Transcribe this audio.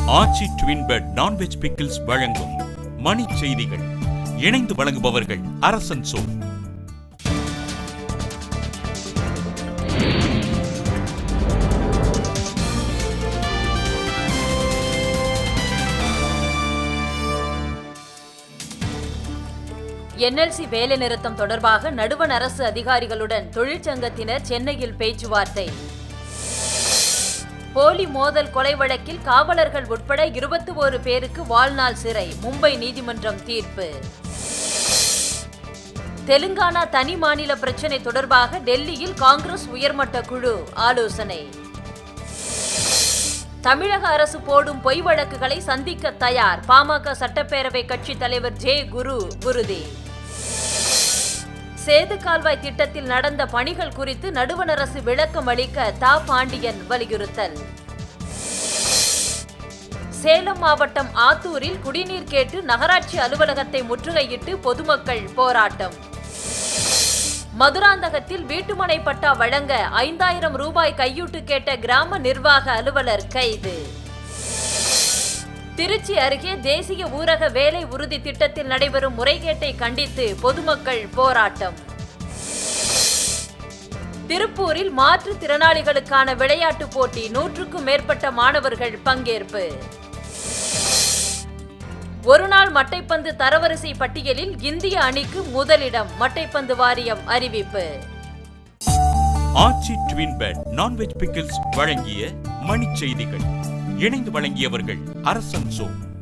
ஆச்சி twin pet non veg pickles வழங்கும் மணி செய்திகள் இணைந்து வழங்குபவர்கள் அரசன் சோ என்எல்சி வேலைநிறுத்தம் தொடர்பாக நடுவண் அரசு அதிகாரிகளுடன் தொழிற்சங்கத்தினர் சென்னையில் பேச்சுவார்த்தை போலி மோதல் கொலை வழக்கில் காவலர்கள் உட்பட இருபத்தி ஒரு பேருக்கு வாழ்நாள் சிறை மும்பை நீதிமன்றம் தீர்ப்பு தெலுங்கானா தனி மாநில பிரச்சினை தொடர்பாக டெல்லியில் காங்கிரஸ் உயர்மட்ட குழு ஆலோசனை தமிழக அரசு போடும் பொய் வழக்குகளை சந்திக்க தயார் பாமக சட்டப்பேரவை கட்சி தலைவர் ஜே குரு உறுதி சேது கால்வாய் திட்டத்தில் நடந்த பணிகள் குறித்து நடுவண் அரசு விளக்கம் அளிக்க தா பாண்டியன் வலியுறுத்தல் சேலம் மாவட்டம் ஆத்தூரில் குடிநீர் கேட்டு நகராட்சி அலுவலகத்தை முற்றுகையிட்டு பொதுமக்கள் போராட்டம் மதுராந்தகத்தில் வீட்டுமனை பட்டா வழங்க ஐந்தாயிரம் ரூபாய் கையூட்டு கேட்ட கிராம நிர்வாக அலுவலர் கைது திருச்சி அருகே தேசிய ஊரக வேலை உறுதி திட்டத்தில் நடைபெறும் முறைகேட்டை கண்டித்து பொதுமக்கள் போராட்டம் திருப்பூரில் மாற்றுத்திறனாளிகளுக்கான விளையாட்டுப் போட்டி நூற்றுக்கும் மேற்பட்ட மாணவர்கள் பங்கேற்பு ஒருநாள் மட்டைப்பந்து தரவரிசை பட்டியலில் இந்திய அணிக்கு முதலிடம் மட்டைப்பந்து வாரியம் அறிவிப்பு Aachi twin pet non veg pickles வழங்கிய மணி செய்திகள் இணைந்து வழங்கியவர்கள் அரசன் சோ